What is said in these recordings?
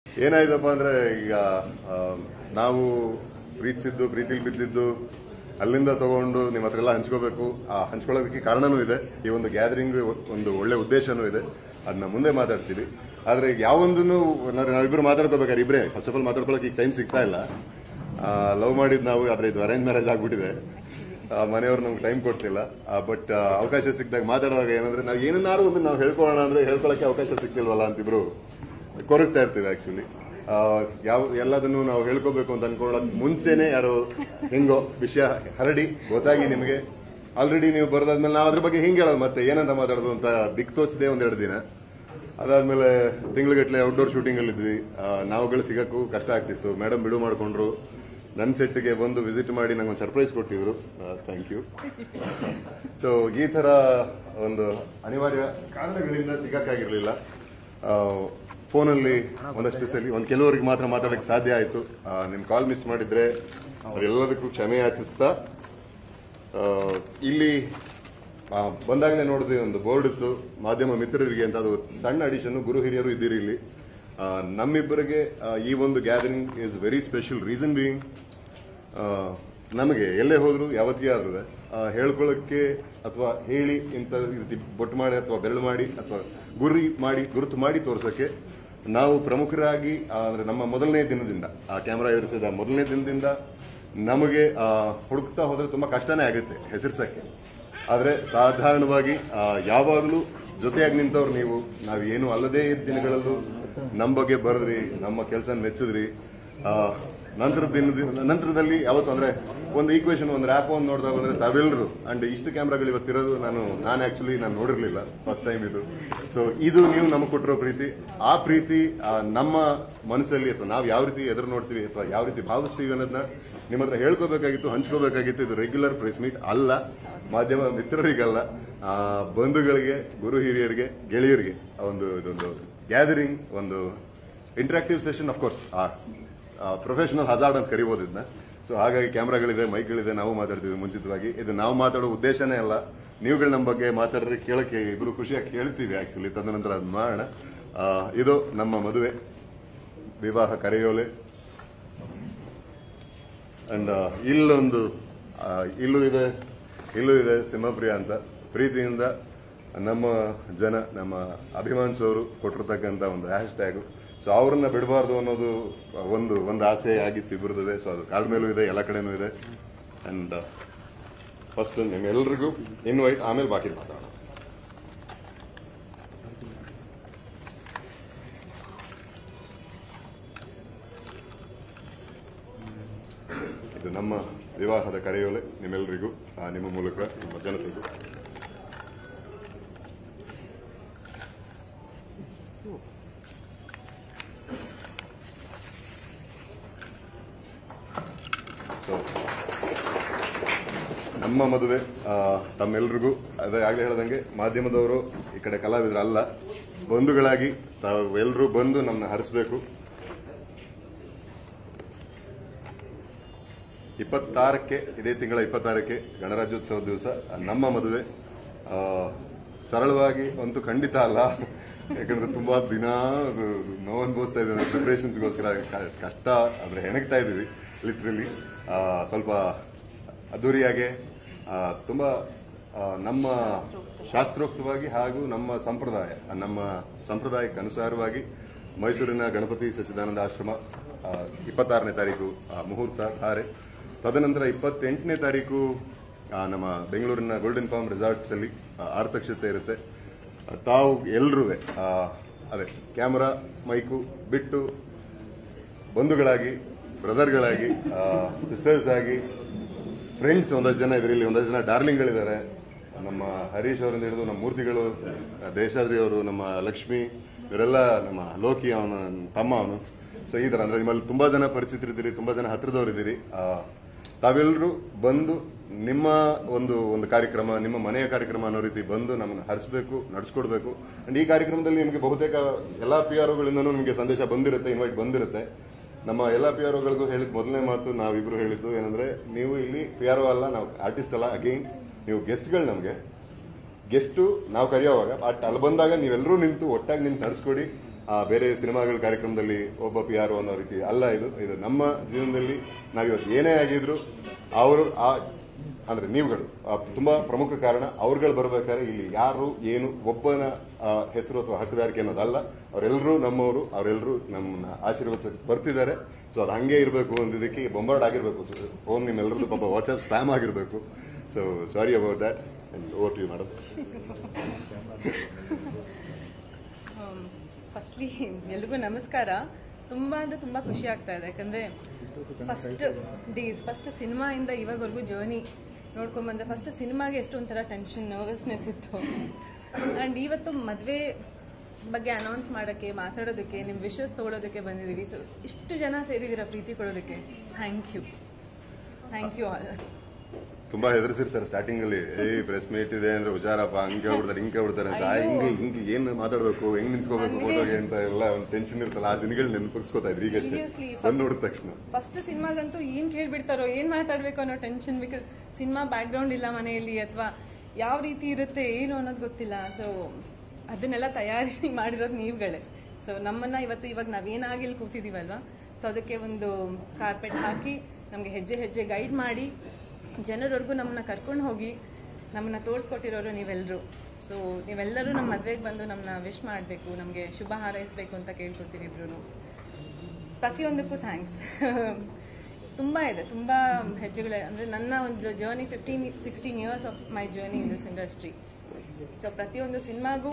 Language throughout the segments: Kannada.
ಏನಾಯ್ತಪ್ಪ ಅಂದ್ರೆ ಈಗ ಆ, ನಾವು ಪ್ರೀತಿಸಿದ್ದು ಪ್ರೀತಿಲಿ ಬಿದ್ದಿದ್ದು ಅಲ್ಲಿಂದ ತಗೊಂಡು ನಿಮ್ಮ ಹತ್ರ ಎಲ್ಲ ಹಂಚ್ಕೋಬೇಕು ಆ ಹಂಚ್ಕೊಳ್ಳೋದಕ್ಕೆ ಕಾರಣನೂ ಇದೆ ಈ ಒಂದು ಗ್ಯಾದರಿಂಗ್ ಒಂದು ಒಳ್ಳೆ ಉದ್ದೇಶನೂ ಇದೆ ಅದನ್ನ ಮುಂದೆ ಮಾತಾಡ್ತೀವಿ ಆದ್ರೆ ಈಗ ಯಾವೊಂದನ್ನು ನಾವಿಬ್ರು ಮಾತಾಡ್ಕೋಬೇಕಾದ್ರೆ ಇಬ್ರೇ ಫಸ್ಟ್ ಆಫ್ ಆಲ್ ಮಾತಾಡ್ಕೊಳ್ಳೋಕೆ ಈಗ ಟೈಮ್ ಸಿಗ್ತಾ ಇಲ್ಲ ಲವ್ ಮಾಡಿದ್ ನಾವು ಆದ್ರೆ ಇದು ಅರೇಂಜ್ ಮ್ಯಾರೇಜ್ ಆಗ್ಬಿಟ್ಟಿದೆ ಆ, ಮನೆಯವ್ರು ನಮ್ಗೆ ಟೈಮ್ ಕೊಡ್ತಿಲ್ಲ ಬಟ್ ಅವಕಾಶ ಸಿಕ್ಕಿದಾಗ ಮಾತಾಡುವಾಗ ಏನಂದ್ರೆ ನಾವು ಏನನ್ನಾರು ಒಂದು ನಾವು ಹೇಳ್ಕೊಳ್ಳೋಣ ಅಂದ್ರೆ ಹೇಳ್ಕೊಳಕ್ಕೆ ಅವಕಾಶ ಸಿಕ್ತಿಲ್ವಲ್ಲ ಅಂತಿಬ್ರು ಕೊರಗ್ತಾ ಇರ್ತೀವಿ ಆಕ್ಚುಲಿ ಯಾವ ಎಲ್ಲದನ್ನು ನಾವು ಹೇಳ್ಕೋಬೇಕು ಅಂತ ಅನ್ಕೊಳ್ಳೋಕ್ ಮುಂಚೆನೆ ಯಾರೋ ಹೆಂಗೋ ವಿಷಯ ಹರಡಿ ಗೊತ್ತಾಗಿ ನಿಮಗೆ ಆಲ್ರೆಡಿ ನೀವು ಬರೋದಾದ್ಮೇಲೆ ನಾವು ಅದ್ರ ಬಗ್ಗೆ ಹಿಂಗೆ ಹೇಳೋದು ಮತ್ತೆ ಏನಂತ ಮಾತಾಡೋದು ಅಂತ ದಿಕ್ ತೋಚದೆ ಒಂದೆರಡು ದಿನ ಅದಾದ್ಮೇಲೆ ತಿಂಗಳಗಟ್ಟಲೆ ಔಟ್ಡೋರ್ ಶೂಟಿಂಗ್ ಅಲ್ಲಿ ಇದ್ವಿ ಆ, ನಾವುಗಳು ಸಿಗಕ್ಕೂ ಕಷ್ಟ ಆಗ್ತಿತ್ತು ಮೇಡಮ್ ಬಿಡು ಮಾಡ್ಕೊಂಡ್ರು ನನ್ನ ಸೆಟ್ಗೆ ಬಂದು ವಿಸಿಟ್ ಮಾಡಿ ನಂಗೆ ಒಂದು ಸರ್ಪ್ರೈಸ್ ಕೊಟ್ಟಿದ್ರು ಥ್ಯಾಂಕ್ ಯು ಸೊ ಈ ತರ ಒಂದು ಅನಿವಾರ್ಯ ಕಾರಣಗಳಿಂದ ಸಿಗಕ್ಕಾಗಿರ್ಲಿಲ್ಲ ಫೋನಲ್ಲಿ ಒಂದಷ್ಟು ಸಲ ಒಂದು ಕೆಲವರಿಗೆ ಮಾತ್ರ ಮಾತಾಡಕ್ಕೆ ಸಾಧ್ಯ ಆಯ್ತು ಆ, ನಿಮ್ ಕಾಲ್ ಮಿಸ್ ಮಾಡಿದ್ರೆ ಎಲ್ಲದಕ್ಕೂ ಕ್ಷಮೆ ಯಾಚಿಸ್ತಾ ಆ, ಇಲ್ಲಿ ಆ, ಬಂದಾಗಲೇ ನೋಡಿದ್ವಿ ಒಂದು ಬೋರ್ಡ್ ಇತ್ತು ಮಾಧ್ಯಮ ಮಿತ್ರರಿಗೆ ಅಂತ ಅದು ಸಣ್ಣ ಅಡಿಷನ್ ಗುರು ಹಿರಿಯರು ಇದ್ದೀರಿ ಇಲ್ಲಿ ಆ, ನಮ್ಮಿಬ್ಬರಿಗೆ ಆ, ಈ ಒಂದು gathering is very special reason being ನಮಗೆ ಎಲ್ಲೇ ಹೋದ್ರು ಯಾವತ್ತಿಗೆ ಆದ್ರೂ ಹೇಳ್ಕೊಳ್ಳೋಕ್ಕೆ ಅಥವಾ ಹೇಳಿ ಇಂಥ ರೀತಿ ಬೊಟ್ಟು ಮಾಡಿ ಅಥವಾ ಬೆರಳು ಮಾಡಿ ಅಥವಾ ಗುರಿ ಮಾಡಿ ಗುರುತು ಮಾಡಿ ತೋರ್ಸೋಕ್ಕೆ ನಾವು ಪ್ರಮುಖರಾಗಿ ಆ, ಅಂದ್ರೆ ನಮ್ಮ ಮೊದಲನೇ ದಿನದಿಂದ ಆ ಕ್ಯಾಮ್ರಾ ಎದುರಿಸಿದ ಮೊದಲನೇ ದಿನದಿಂದ ನಮಗೆ ಆ, ಹುಡುಕ್ತಾ ಹೋದ್ರೆ ತುಂಬಾ ಕಷ್ಟನೇ ಆಗುತ್ತೆ ಹೆಸರ್ಸಕ್ಕೆ ಆದ್ರೆ ಸಾಧಾರಣವಾಗಿ ಆ, ಯಾವಾಗಲೂ ಜೊತೆಯಾಗಿ ನಿಂತವ್ರು ನೀವು ನಾವು ಏನು ಅಲ್ಲದೇ ಇದ್ದ ದಿನಗಳಲ್ಲೂ ನಮ್ಮ ಬಗ್ಗೆ ಬರೆದ್ರಿ ನಮ್ಮ ಕೆಲಸ ಮೆಚ್ಚಿದ್ರಿ ಆ, ನಂತರದ ದಿನದ ನಂತರದಲ್ಲಿ ಯಾವತ್ತು ಅಂದ್ರೆ ಒಂದು ಈಕ್ವೇಶನ್ ಒಂದು ರ್ಯಾಪ್ ಒಂದು ನೋಡಿದಾಗ ಅಂದ್ರೆ ತಾವೆಲ್ಲರೂ ಅಂಡ್ ಇಷ್ಟು ಕ್ಯಾಮ್ರಾಗಳು ಇವತ್ತಿರೋದು ನಾನು ನಾನು ಆಕ್ಚುಲಿ ನಾನು ನೋಡಿರ್ಲಿಲ್ಲ ಫಸ್ಟ್ ಟೈಮ್ ಇದು ಸೊ ಇದು ನೀವು ನಮಗೆ ಕೊಟ್ಟಿರೋ ಪ್ರೀತಿ ಆ ಪ್ರೀತಿ ಆ, ನಮ್ಮ ಮನಸ್ಸಲ್ಲಿ ಅಥವಾ ನಾವು ಯಾವ ರೀತಿ ಎದುರು ನೋಡ್ತೀವಿ ಅಥವಾ ಯಾವ ರೀತಿ ಭಾವಿಸ್ತೀವಿ ಅನ್ನೋದನ್ನ ನಿಮ್ಮ ಹತ್ರ ಹೇಳ್ಕೋಬೇಕಾಗಿತ್ತು ಹಂಚ್ಕೋಬೇಕಾಗಿತ್ತು ಇದು ರೆಗ್ಯುಲರ್ ಪ್ರೆಸ್ ಮೀಟ್ ಅಲ್ಲ ಮಾಧ್ಯಮ ಮಿತ್ರರಿಗಲ್ಲ ಆ, ಬಂಧುಗಳಿಗೆ ಗುರು ಹಿರಿಯರಿಗೆ ಗೆಳೆಯರಿಗೆ ಆ ಒಂದು ಇದೊಂದು ಗ್ಯಾದರಿಂಗ್ ಒಂದು interactive session course professional hazard ಅಂತ ಕರಿಬೋದು ಇದನ್ನ ಸೊ ಹಾಗಾಗಿ ಕ್ಯಾಮ್ರಾಗಳಿದೆ ಮೈಕ್ಗಳಿದೆ ನಾವು ಮಾತಾಡ್ತೀವಿ ಮುಂಚಿತವಾಗಿ ಇದು ನಾವು ಮಾತಾಡೋ ಉದ್ದೇಶನೇ ಅಲ್ಲ ನೀವುಗಳು ನಮ್ಮ ಬಗ್ಗೆ ಮಾತಾಡಿದ್ರೆ ಕೇಳಕ್ಕೆ ಇಬ್ರು ಖುಷಿಯಾಗಿ ಕೇಳ್ತೀವಿ ಆಕ್ಚುಲಿ ತದನಂತರ ಅದು ಮಾಡೋಣ ಆ, ಇದು ನಮ್ಮ ಮದುವೆ ವಿವಾಹ ಕರೆಯೋಲೆ ಅಂಡ್ ಇಲ್ಲೊಂದು ಆ, ಇಲ್ಲೂ ಇದೆ ಇಲ್ಲೂ ಇದೆ ಸಿಂಹಪ್ರಿಯ ಅಂತ ಪ್ರೀತಿಯಿಂದ ನಮ್ಮ ಜನ ನಮ್ಮ ಅಭಿಮಾನಿಸೋರು ಕೊಟ್ಟಿರ್ತಕ್ಕಂಥ ಒಂದು ಹ್ಯಾಶ್ ಟ್ಯಾಗು ಸೊ ಅವ್ರನ್ನ ಬಿಡಬಾರ್ದು ಅನ್ನೋದು ಒಂದು ಒಂದು ಆಸೆ ಆಗಿತ್ತು ಇಬ್ಬರದುವೆ ಸೊ ಅದು ಕಾರ್ಡ್ ಮೇಲೂ ಇದೆ ಎಲ್ಲ ಕಡೆನೂ ಇದೆ ಅಂಡ್ ಫಸ್ಟ್ ನಿಮ್ಮೆಲ್ರಿಗೂ ಇನ್ವೈಟ್ ಆಮೇಲೆ ಬಾಕಿ ಮಾತಾಡೋಣ ಇದು ನಮ್ಮ ವಿವಾಹದ ಕರೆಯೋಲೆ ನಿಮ್ಮೆಲ್ಲರಿಗೂ ಆ, ನಿಮ್ಮ ಮೂಲಕ ನಿಮ್ಮ ಜನತೆಗೂ ಸೊ ನಮ್ಮ ಮದುವೆ ಆ, ತಮ್ಮೆಲ್ರಿಗೂ ಅದೇ ಆಗ್ಲೇ ಹೇಳ್ದಂಗೆ ಮಾಧ್ಯಮದವರು ಈ ಕಡೆ ಕಲಾವಿದರು ಅಲ್ಲ ಬಂಧುಗಳಾಗಿ ತಾವು ಎಲ್ಲರೂ ಬಂದು ನಮ್ಮನ್ನ ಹರಿಸ್ಬೇಕು ಇಪ್ಪತ್ತಾರಕ್ಕೆ ಇದೇ ತಿಂಗಳ ಇಪ್ಪತ್ತಾರಕ್ಕೆ ಗಣರಾಜ್ಯೋತ್ಸವ ದಿವಸ ನಮ್ಮ ಮದುವೆ ಆ, ಸರಳವಾಗಿ ಅಂತೂ ಖಂಡಿತ ಅಲ್ಲ ಯಾಕಂದ್ರೆ ತುಂಬಾ ದಿನ ಅದು ನೋವು ಅನುಭವಿಸ್ತಾ ಇದ್ದೇವೆ ಪ್ರಿಪ್ರೇಷನ್ಸ್ಗೋಸ್ಕರ ಕಷ್ಟ ಅಂದ್ರೆ ಹೆಣಗ್ತಾ ಇದ್ದೀವಿ ಲಿಟ್ರಲಿ ಸ್ವಲ್ಪ ಅದ್ದೂರಿಯಾಗೆ ಆ, ತುಂಬಾ ಆ, ನಮ್ಮ ಶಾಸ್ತ್ರೋಕ್ತವಾಗಿ ಹಾಗೂ ನಮ್ಮ ಸಂಪ್ರದಾಯ ನಮ್ಮ ಸಂಪ್ರದಾಯಕ್ಕೆ ಅನುಸಾರವಾಗಿ ಮೈಸೂರಿನ ಗಣಪತಿ ಸಚ್ಚಿದಾನಂದ ಆಶ್ರಮ ಆ, ಇಪ್ಪತ್ತಾರನೇ ತಾರೀಕು ಆ, ಮುಹೂರ್ತ ಧಾರೆ ತದನಂತರ ಇಪ್ಪತ್ತೆಂಟನೇ ತಾರೀಕು ಆ, ನಮ್ಮ ಬೆಂಗಳೂರಿನ ಗೋಲ್ಡನ್ ಫಾರ್ಮ್ ರೆಸಾರ್ಟ್ಸ್ ಅಲ್ಲಿ ಆ, ಆರ್ತಕ್ಷತೆ ಇರುತ್ತೆ ಆ, ತಾವು ಎಲ್ಲರೂ ಅದೇ ಕ್ಯಾಮರಾ ಮೈಕು ಬಿಟ್ಟು ಬಂಧುಗಳಾಗಿ ಬ್ರದರ್ಗಳಾಗಿ ಸಿಸ್ಟರ್ಸ್ ಆಗಿ ಫ್ರೆಂಡ್ಸ್ ಒಂದಷ್ಟು ಜನ ಇದ್ರಲ್ಲಿ ಒಂದಷ್ಟು ಜನ ಡಾರ್ಲಿಂಗ್ಗಳಿದ್ದಾರೆ ನಮ್ಮ ಹರೀಶ್ ಅವರಿಂದ ಹಿಡಿದು ನಮ್ಮ ಮೂರ್ತಿಗಳು ದೇಶಾದ್ರಿ ಅವರು ನಮ್ಮ ಲಕ್ಷ್ಮಿ ಇವರೆಲ್ಲ ನಮ್ಮ ಲೋಕಿ ಅವನ ತಮ್ಮ ಅವನು ಸೊ ಈ ತರ ಅಂದ್ರೆ ನಿಮ್ಮಲ್ಲಿ ತುಂಬಾ ಜನ ಪರಿಚಿತರಿದ್ದೀರಿ ತುಂಬಾ ಜನ ಹತ್ರದವರಿದ್ದೀರಿ ಆ, ತಾವೆಲ್ಲರೂ ಬಂದು ನಿಮ್ಮ ಒಂದು ಒಂದು ಕಾರ್ಯಕ್ರಮ ನಿಮ್ಮ ಮನೆಯ ಕಾರ್ಯಕ್ರಮ ಅನ್ನೋ ರೀತಿ ಬಂದು ನಮ್ಮನ್ನು ಹರಿಸಬೇಕು ನಡೆಸ್ಕೊಡ್ಬೇಕು ಅಂಡ್ ಈ ಕಾರ್ಯಕ್ರಮದಲ್ಲಿ ನಿಮಗೆ ಬಹುತೇಕ ಎಲ್ಲಾ ಪಿ ಆರ್ ಒಗಳಿಂದನೂ ನಿಮಗೆ ಸಂದೇಶ ಬಂದಿರುತ್ತೆ ಇನ್ವೈಟ್ ಬಂದಿರುತ್ತೆ ನಮ್ಮ ಎಲ್ಲ ಪಿ ಆರ್ ಒಗಳಿಗೂ ಹೇಳಿದ ಮೊದಲನೇ ಮಾತು ನಾವಿಬ್ರು ಹೇಳಿದ್ದು ಏನಂದ್ರೆ ನೀವು ಇಲ್ಲಿ ಪಿ ಆರ್ ಒ ಅಲ್ಲ ನಾವು ಆರ್ಟಿಸ್ಟ್ ಅಲ್ಲ ಅಗೈನ್ ನೀವು ಗೆಸ್ಟ್ಗಳು ನಮಗೆ ಗೆಸ್ಟು ನಾವು ಕರೆಯೋವಾಗ ಬಟ್ ಅಲ್ಲಿ ಬಂದಾಗ ನೀವೆಲ್ಲರೂ ನಿಂತು ಒಟ್ಟಾಗಿ ನಿಂತು ನಡೆಸ್ಕೊಡಿ ಆ, ಬೇರೆ ಸಿನಿಮಾಗಳ ಕಾರ್ಯಕ್ರಮದಲ್ಲಿ ಒಬ್ಬ ಪಿ ಆರ್ ಅನ್ನೋ ರೀತಿ ಅಲ್ಲ ಇದು ಇದು ನಮ್ಮ ಜೀವನದಲ್ಲಿ ನಾವಿವತ್ತು ಏನೇ ಆಗಿದ್ರು ಅವರು ಆ ಅಂದ್ರೆ ನೀವುಗಳು ಆ, ತುಂಬಾ ಪ್ರಮುಖ ಕಾರಣ ಅವ್ರುಗಳು ಬರ್ಬೇಕಾದ್ರೆ ಇಲ್ಲಿ ಯಾರು ಏನು ಒಬ್ಬನ ಆ, ಹೆಸರು ಅಥವಾ ಹಕ್ಕುದಾರಿಕೆ ಅನ್ನೋದಲ್ಲ ಅವರೆಲ್ಲರೂ ನಮ್ಮವರು ಅವರೆಲ್ಲರೂ ನಮ್ಮನ್ನ ಆಶೀರ್ವದಿಸಕ್ಕೆ ಬರ್ತಿದ್ದಾರೆ ಸೊ ಅದು ಹಂಗೆ ಇರಬೇಕು ಅಂದಿದ್ದಕ್ಕೆ ಬೊಂಬಾರ್ಡ್ ಆಗಿರ್ಬೇಕು ಫೋನ್ ನಿಮ್ಮೆಲ್ಲರದ್ದು ಪಾಪ ವಾಟ್ಸ್ಆಪ್ ಸ್ಪ್ಯಾಮ್ ಆಗಿರಬೇಕು so sorry about that and over to you madam firstly ಎಲ್ರಿಗೂ ನಮಸ್ಕಾರ ತುಂಬ ಅಂದರೆ ತುಂಬ ಖುಷಿ ಆಗ್ತಾ ಇದೆ ಯಾಕಂದರೆ ಫಸ್ಟ್ ಡೇಸ್ ಫಸ್ಟ್ ಸಿನಿಮಾಯಿಂದ ಇವಾಗವರೆಗೂ ಜರ್ನಿ ನೋಡ್ಕೊಂಬಂದ್ರೆ ಫಸ್ಟ್ ಸಿನಿಮಾಗೆ ಎಷ್ಟು ಒಂಥರ ಟೆನ್ಷನ್ ನರ್ವಸ್ನೆಸ್ ಇತ್ತು ಆ್ಯಂಡ್ ಇವತ್ತು ಮದುವೆ ಬಗ್ಗೆ ಅನೌನ್ಸ್ ಮಾಡೋಕ್ಕೆ ಮಾತಾಡೋದಕ್ಕೆ ನಿಮ್ಮ ವಿಷಸ್ ತೊಗೊಳೋದಕ್ಕೆ ಬಂದಿದ್ದೀವಿ ಸೊ ಇಷ್ಟು ಜನ ಸೇರಿದ್ದೀರಾ ಪ್ರೀತಿ ಕೊಡೋದಕ್ಕೆ thank you thank you all ತುಂಬಾ ಹೆದರ್ಸಿರ್ತಾರೆ ಸ್ಟಾರ್ಟಿಂಗ್ ಅಲ್ಲಿ ಏ ಪ್ರೆಸ್ ಮೀಟ್ ಇದೆ ಅಂದ್ರೆ ಹುಷಾರಪ್ಪ ಹಂಗೆ ಕೇಳ್ಬಿಡ್ತಾರೆ ಹಿಂಗೆ ಕೇಳ್ಬಿಡ್ತಾರೆ ಅಂತ ಆ, ಹಿಂಗೆ ಹಿಂಗೆ ಏನ್ ಮಾತಾಡ್ಬೇಕು ಹೆಂಗ್ ನಿಂತ್ಕೋಬೇಕು ಫೋಟೋಗೆ ಅಂತ ಎಲ್ಲ ಒಂದು ಟೆನ್ಷನ್ ಇರ್ತಲ್ಲ ಆ ದಿನಗಳು ನೆನಪಿಸ್ಕೋತಾ ಇದ್ರಿ ಈಗಷ್ಟೇ Seriously, ಬಂದು ನೋಡಿದ ತಕ್ಷಣ ಫಸ್ಟ್ ಸಿನಿಮಾಗಂತೂ ಏನ್ ಕೇಳ್ಬಿಡ್ತಾರೋ ಏನ್ ಮಾತಾಡ್ಬೇಕು ಅನ್ನೋ ಟೆನ್ಷನ್ ಬಿಕಾಸ್ ಸಿನಿಮಾ ಬ್ಯಾಕ್ ಗ್ರೌಂಡ್ ಇಲ್ಲ ಮನೆಯಲ್ಲಿ ಅಥವಾ ಯಾವ ರೀತಿ ಇರುತ್ತೆ ಏನು ಅನ್ನೋದು ಗೊತ್ತಿಲ್ಲ ಸೊ ಅದನ್ನೆಲ್ಲ ತಯಾರಿಸಿ ಮಾಡಿರೋದು ನೀವುಗಳೇ ಸೊ ನಮ್ಮನ್ನ ಇವತ್ತು ಇವಾಗ ನಾವೇನಾಗಿ ಇಲ್ಲಿ ಕೂತಿದೀವಲ್ವಾ ಸೊ ಅದಕ್ಕೆ ಒಂದು ಕಾರ್ಪೆಟ್ ಹಾಕಿ ನಮಗೆ ಹೆಜ್ಜೆ ಹೆಜ್ಜೆ ಗೈಡ್ ಮಾಡಿ ಜನರವರೆಗೂ ನಮ್ಮನ್ನ ಕರ್ಕೊಂಡು ಹೋಗಿ ನಮ್ಮನ್ನ ತೋರಿಸ್ಕೊಟ್ಟಿರೋರು ನೀವೆಲ್ಲರೂ ಸೊ ನೀವೆಲ್ಲರೂ ನಮ್ಮ ಮದುವೆಗೆ ಬಂದು ನಮ್ಮನ್ನ ವಿಶ್ ಮಾಡಬೇಕು ನಮಗೆ ಶುಭ ಹಾರೈಸಬೇಕು ಅಂತ ಕೇಳ್ಕೊತೀವಿ ಇಬ್ರು ಪ್ರತಿಯೊಂದಕ್ಕೂ ಥ್ಯಾಂಕ್ಸ್ ತುಂಬ ಇದೆ ತುಂಬ ಹೆಜ್ಜೆಗಳು ಅಂದರೆ ನನ್ನ ಒಂದು journey fifteen sixteen years of my journey in this industry so ಪ್ರತಿಯೊಂದು ಸಿನಿಮಾಗೂ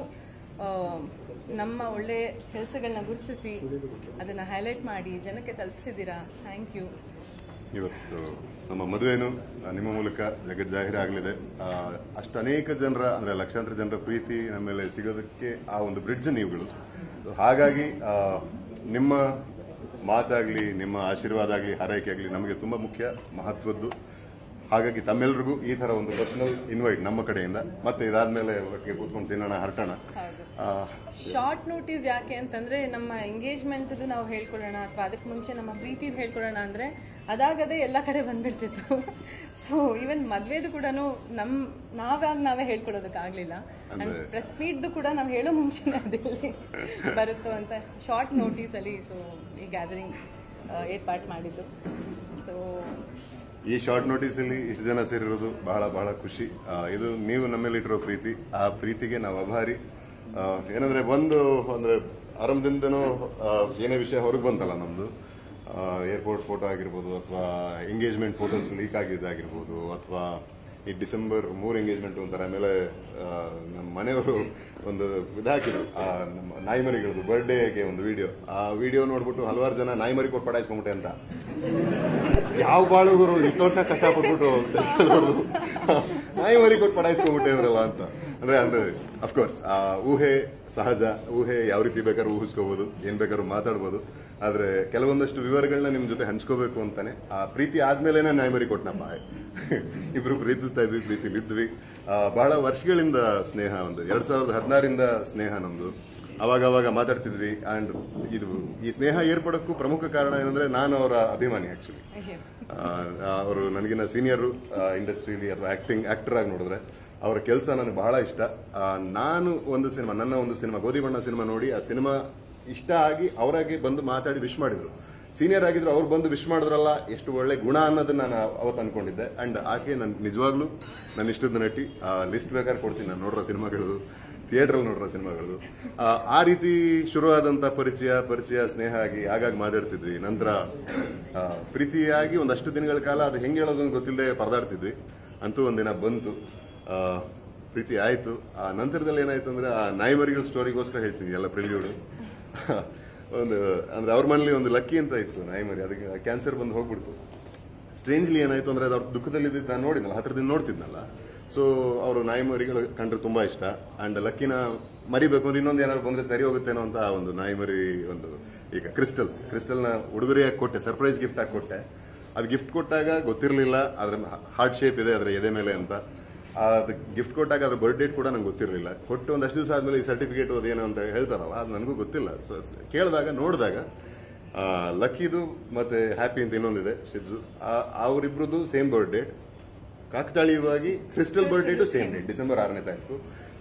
ನಮ್ಮ ಒಳ್ಳೆ ಕೆಲಸಗಳನ್ನ ಗುರುತಿಸಿ ಅದನ್ನು ಹೈಲೈಟ್ ಮಾಡಿ ಜನಕ್ಕೆ ತಲುಪಿಸಿದ್ದೀರಾ ಥ್ಯಾಂಕ್ ಯು ಇವತ್ತು ನಮ್ಮ ಮದುವೆನು ಆ, ನಿಮ್ಮ ಮೂಲಕ ಜಗತ್ ಜಾಹೀರಾಗಲಿದೆ ಅಷ್ಟು ಅನೇಕ ಜನರ ಅಂದ್ರೆ ಲಕ್ಷಾಂತರ ಜನರ ಪ್ರೀತಿ ನಮ್ಮ ಮೇಲೆ ಸಿಗೋದಕ್ಕೆ ಆ ಒಂದು ಬ್ರಿಡ್ಜ್ ನೀವುಗಳು So, ಹಾಗಾಗಿ ಆ, ನಿಮ್ಮ ಮಾತಾಗ್ಲಿ ನಿಮ್ಮ ಆಶೀರ್ವಾದ ಆಗಲಿ ಹಾರೈಕೆ ಆಗಲಿ ನಮಗೆ ತುಂಬಾ ಮುಖ್ಯ ಮಹತ್ವದ್ದು ಹಾಗಾಗಿ ತಮ್ಮೆಲ್ರಿಗೂ ಈ ತರ ಒಂದು ಪರ್ಸನಲ್ ಇನ್ವೈಟ್ ನಮ್ಮ ಕಡೆಯಿಂದ ಮತ್ತೆ ಇದಾದ್ಮೇಲೆ ಒಟ್ಟಿಗೆ ಕೂತ್ಕೊಂಡು ತಿನ್ನೋಣ ಹರಟೋಣ ಹೌದು ಆ, ಶಾರ್ಟ್ ನೋಟಿಸ್ ಯಾಕೆ ಅಂತಂದ್ರೆ ನಮ್ಮ ಎಂಗೇಜ್ಮೆಂಟ್ದು ನಾವು ಹೇಳ್ಕೊಳ್ಳೋಣ ಅಥವಾ ಅದಕ್ಕೆ ಮುಂಚೆ ನಮ್ಮ ಪ್ರೀತಿದ್ ಹೇಳ್ಕೊಳ್ಳೋಣ ಅಂದ್ರೆ ಅದಾಗದೆ ಎಲ್ಲ ಕಡೆ ಬಂದ್ಬಿಡ್ತಿತ್ತು ಸೊ ಈವನ್ ಮದ್ವೆದು ಕೂಡ ನಮ್ ನಾವಾಗ ನಾವೇ ಹೇಳ್ಕೊಡೋದಕ್ಕಾಗ್ಲಿಲ್ಲ ಅಂಡ್ ಪ್ರೆಸ್ ಮೀಟ್ದು ಕೂಡ ನಾವು ಹೇಳೋ ಮುಂಚೆನೆ ಅದಲ್ಲಿ ಬರುತ್ತೋ ಅಂತ ಶಾರ್ಟ್ ನೋಟಿಸ್ ಅಲ್ಲಿ ಸೊ ಈ ಗ್ಯಾದರಿಂಗ್ ಏರ್ಪಾಟ್ ಮಾಡಿದ್ದು ಸೊ ಈ ಶಾರ್ಟ್ ನೋಟಿಸ್ ಅಲ್ಲಿ ಇಷ್ಟು ಜನ ಸೇರಿರೋದು ಬಹಳ ಬಹಳ ಖುಷಿ ಆ, ಇದು ನೀವು ನಮ್ಮಲ್ಲಿಟ್ಟಿರೋ ಪ್ರೀತಿ ಆ ಪ್ರೀತಿಗೆ ನಾವು ಅಭಾರಿ ಆ, ಏನಂದ್ರೆ ಒಂದು ಅಂದ್ರೆ ಆರಂಭದಿಂದನೂ ಆ, ಏನೇ ವಿಷಯ ಹೊರಗೆ ಬಂತಲ್ಲ ನಮ್ದು ಏರ್ಪೋರ್ಟ್ ಫೋಟೋ ಆಗಿರ್ಬೋದು ಅಥವಾ ಎಂಗೇಜ್ಮೆಂಟ್ ಫೋಟೋಸ್ ಲೀಕ್ ಆಗಿದ್ದಾಗಿರ್ಬೋದು ಅಥವಾ ಈ ಡಿಸೆಂಬರ್ ಮೂರು ಎಂಗೇಜ್ಮೆಂಟ್ ಅಂತಾರೆ ಆಮೇಲೆ ಆ, ನಮ್ಮ ಮನೆಯವರು ಒಂದು ಇದಾಕಿದ್ರು ಆ ನಮ್ಮ ನಾಯಿಮರಿಗಳದ್ದು ಬರ್ಡೇಗೆ ಒಂದು ವಿಡಿಯೋ ಆ ವಿಡಿಯೋ ನೋಡ್ಬಿಟ್ಟು ಹಲವಾರು ಜನ ನಾಯಿಮರಿ ಕೊಟ್ಟು ಪಟಾಯಿಸ್ಕೊಂಬಿಟ್ಟೆ ಅಂತ ಯಾವ ಬಾಳುಗರು ಇಷ್ಟು ವರ್ಷ ಕಷ್ಟಪಟ್ಬಿಟ್ಟು ಸೈಕಲ್ ಹೊಡೆದು ನಾಯಿ ಮರಿ ಕೊಟ್ಟು ಪಡಾಯಿಸ್ಕೊಂಡ್ಬಿಟ್ಟೆ ಅಂದ್ರಲ್ಲ ಅಂತ ಅಂದ್ರೆ ಅಂದ್ರೆ ಅಫ್ಕೋರ್ಸ್ ಆ ಊಹೆ ಸಹಜ ಊಹೆ ಯಾವ ರೀತಿ ಬೇಕಾದ್ರೂ ಊಹಿಸ್ಕೋಬಹುದು ಏನ್ ಬೇಕಾದ್ರೂ ಮಾತಾಡ್ಬೋದು ಆದ್ರೆ ಕೆಲವೊಂದಷ್ಟು ವಿವರಗಳನ್ನ ನಿಮ್ ಜೊತೆ ಹಂಚ್ಕೋಬೇಕು ಅಂತಾನೆ ಆ ಪ್ರೀತಿ ಆದ್ಮೇಲೆನೆ ನಾಯಿ ಮರಿ ಕೊಟ್ಟನಪ್ಪ ಇಬ್ರು ಪ್ರೀತಿಸ್ತಾ ಇದ್ವಿ ಪ್ರೀತಿಲಿದ್ವಿ ಆ, ಬಹಳ ವರ್ಷಗಳಿಂದ ಸ್ನೇಹ ಒಂದು ಎರಡ್ ಸಾವಿರದ ಹದಿನಾರಿಂದ ಸ್ನೇಹ ನಮ್ದು ಅವಾಗ ಅವಾಗ ಮಾತಾಡ್ತಿದ್ವಿ ಅಂಡ್ ಇದು ಈ ಸ್ನೇಹ ಏರ್ಪಡೋಕ್ಕೂ ಪ್ರಮುಖ ಕಾರಣ ಏನಂದ್ರೆ ನಾನು ಅವರ ಅಭಿಮಾನಿ ಆಕ್ಚುಲಿ ಅವರು ನನಗಿನ್ನ ಸೀನಿಯರು ಇಂಡಸ್ಟ್ರಿಲಿ ಅಥವಾ ಆಕ್ಟಿಂಗ್ ಆಕ್ಟರ್ ಆಗಿ ನೋಡಿದ್ರೆ ಅವರ ಕೆಲಸ ನನಗೆ ಬಹಳ ಇಷ್ಟ ಆ, ನಾನು ಒಂದು ಸಿನಿಮಾ ನನ್ನ ಒಂದು ಸಿನಿಮಾ ಗೋಧಿ ಬಣ್ಣ ಸಿನಿಮಾ ನೋಡಿ ಆ ಸಿನಿಮಾ ಇಷ್ಟ ಆಗಿ ಅವರಾಗಿ ಬಂದು ಮಾತಾಡಿ ವಿಶ್ ಮಾಡಿದ್ರು ಸೀನಿಯರ್ ಆಗಿದ್ರು ಅವ್ರು ಬಂದು ವಿಶ್ ಮಾಡಿದ್ರಲ್ಲ ಎಷ್ಟು ಒಳ್ಳೆ ಗುಣ ಅನ್ನೋದನ್ನ ನಾನು ಅವತ್ತು ಅನ್ಕೊಂಡಿದ್ದೆ ಅಂಡ್ ಆಕೆ ನನ್ ನಿಜವಾಗ್ಲೂ ನನ್ನ ಇಷ್ಟದ ನಟಿ ಲಿಸ್ಟ್ ಬೇಕಾದ್ರೆ ಕೊಡ್ತೀನಿ ನಾನು ನೋಡಿರೋ ಸಿನಿಮಾಗಳು ಥಿಯೇಟರ್ ನೋಡಿರೋ ಸಿನಿಮಾಗಳು ಆ, ಆ ರೀತಿ ಶುರುವಾದಂತ ಪರಿಚಯ ಪರಿಚಯ ಸ್ನೇಹ ಆಗಿ ಆಗಾಗ ಮಾತಾಡ್ತಿದ್ವಿ ನಂತರ ಆ, ಪ್ರೀತಿಯಾಗಿ ಒಂದಷ್ಟು ದಿನಗಳ ಕಾಲ ಅದು ಹೆಂಗೆ ಹೇಳೋದು ಗೊತ್ತಿಲ್ಲದೆ ಪರದಾಡ್ತಿದ್ವಿ ಅಂತೂ ಒಂದಿನ ಬಂತು ಆ, ಪ್ರೀತಿ ಆಯ್ತು ಆ ನಂತರದಲ್ಲಿ ಏನಾಯ್ತು ಅಂದ್ರೆ ಆ ನಾಯಿಮರಿಗಳ ಸ್ಟೋರಿಗೋಸ್ಕರ ಹೇಳ್ತೀನಿ ಎಲ್ಲ ಪ್ರಿಲ್ಯೂಡು ಒಂದು ಅಂದ್ರೆ ಅವ್ರ ಮನೇಲಿ ಒಂದು ಲಕ್ಕಿ ಅಂತ ಇತ್ತು ನಾಯಿಮರಿ ಅದಕ್ಕೆ ಕ್ಯಾನ್ಸರ್ ಬಂದು ಹೋಗ್ಬಿಡ್ತು ಸ್ಟ್ರೇಂಜ್ಲಿ ಏನಾಯ್ತು ಅಂದ್ರೆ ಅದು ಅವ್ರ ದುಃಖದಲ್ಲಿ ನಾನು ನೋಡಿದ್ನಲ್ಲ ಹತ್ರದಿಂದ ನೋಡ್ತಿದ್ನಲ್ಲ ಸೊ ಅವರು ನಾಯಿ ಮರಿಗಳು ಕಂಡ್ರೆ ತುಂಬಾ ಇಷ್ಟ ಅಂಡ್ ಲಕ್ಕಿನ ಮರಿಬೇಕು ಅಂದ್ರೆ ಇನ್ನೊಂದು ಏನಾದ್ರು ಬಂದ್ರೆ ಸರಿ ಹೋಗುತ್ತೇನೋ ಅಂತ ಆ ಒಂದು ನಾಯಿ ಮರಿ ಒಂದು ಈಗ ಕ್ರಿಸ್ಟಲ್ ಕ್ರಿಸ್ಟಲ್ನ ಉಡುಗೊರೆಯಾಗಿ ಕೊಟ್ಟೆ ಸರ್ಪ್ರೈಸ್ ಗಿಫ್ಟ್ ಆಗಿ ಕೊಟ್ಟೆ ಅದು ಗಿಫ್ಟ್ ಕೊಟ್ಟಾಗ ಗೊತ್ತಿರಲಿಲ್ಲ ಅದ್ರ ಹಾರ್ಟ್ ಶೇಪ್ ಇದೆ ಅದರ ಎದೆ ಮೇಲೆ ಅಂತ ಅದು ಗಿಫ್ಟ್ ಕೊಟ್ಟಾಗ ಅದ್ರ ಬರ್ತ್ ಡೇಟ್ ಕೂಡ ನಂಗೆ ಗೊತ್ತಿರಲಿಲ್ಲ ಕೊಟ್ಟು ಒಂದಷ್ಟು ದಿವಸ ಆದ್ಮೇಲೆ ಈ ಸರ್ಟಿಫಿಕೇಟ್ ಅದೇನೋ ಅಂತ ಹೇಳ್ತಾರಲ್ಲ ಅದು ನನಗೂ ಗೊತ್ತಿಲ್ಲ ಸೊ ಕೇಳಿದಾಗ ನೋಡಿದಾಗ ಆ, ಲಕ್ಕಿದು ಮತ್ತೆ ಹ್ಯಾಪಿ ಅಂತ ಇನ್ನೊಂದಿದೆ ಶಿಜ್ಜು ಆ- ಅವರಿಬ್ರದ್ದು ಸೇಮ್ ಬರ್ತ್ ಡೇಟ್ ಕಾಕತಾಳೀಯವಾಗಿ Crystal birth date same date December ಆರನೇ ತಾರೀಕು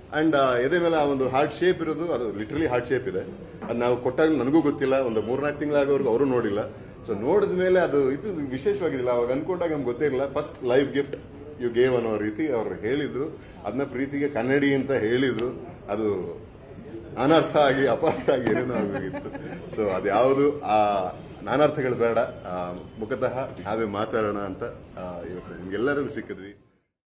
ಅಂಡ್ ಎದೆ ಮೇಲೆ ಆ ಒಂದು ಹಾರ್ಟ್ ಶೇಪ್ ಇರೋದು ಅದು ಲಿಟ್ರಲಿ ಹಾರ್ಟ್ ಶೇಪ್ ಇದೆ ಅದು ನಾವು ಕೊಟ್ಟಾಗ ನನಗೂ ಗೊತ್ತಿಲ್ಲ ಒಂದು ಮೂರ್ನಾಲ್ಕು ತಿಂಗಳಾಗೋರ್ಗು ಅವರು ನೋಡಿಲ್ಲ ಸೊ ನೋಡಿದ ಮೇಲೆ ಅದು ಇದು ವಿಶೇಷವಾಗಿದಿಲ್ಲ ಅವಾಗ ಅನ್ಕೊಂಡಾಗ ನಮ್ಗೆ ಗೊತ್ತೇ ಇರಲಿಲ್ಲ first life gift you gave ಅನ್ನೋ ರೀತಿ ಅವ್ರು ಹೇಳಿದ್ರು ಅದನ್ನ ಪ್ರೀತಿಗೆ ಕನ್ನಡಿ ಅಂತ ಹೇಳಿದ್ರು ಅದು ಅನರ್ಥ ಆಗಿ ಅಪಾರ್ಥ ಆಗಿ ಏನೇನೋ ಆಗೋಗಿತ್ತು ಸೊ ಅದ್ಯಾವುದು ಆ ನಾನಾರ್ಥಗಳು ಬೇಡ ಆ, ಮುಖತಃ ನಾವೇ ಮಾತಾಡೋಣ ಅಂತ ಆ, ಇವತ್ತು ನಿಮ್ಗೆಲ್ಲರಿಗೂ ಸಿಕ್ಕಿದ್ವಿ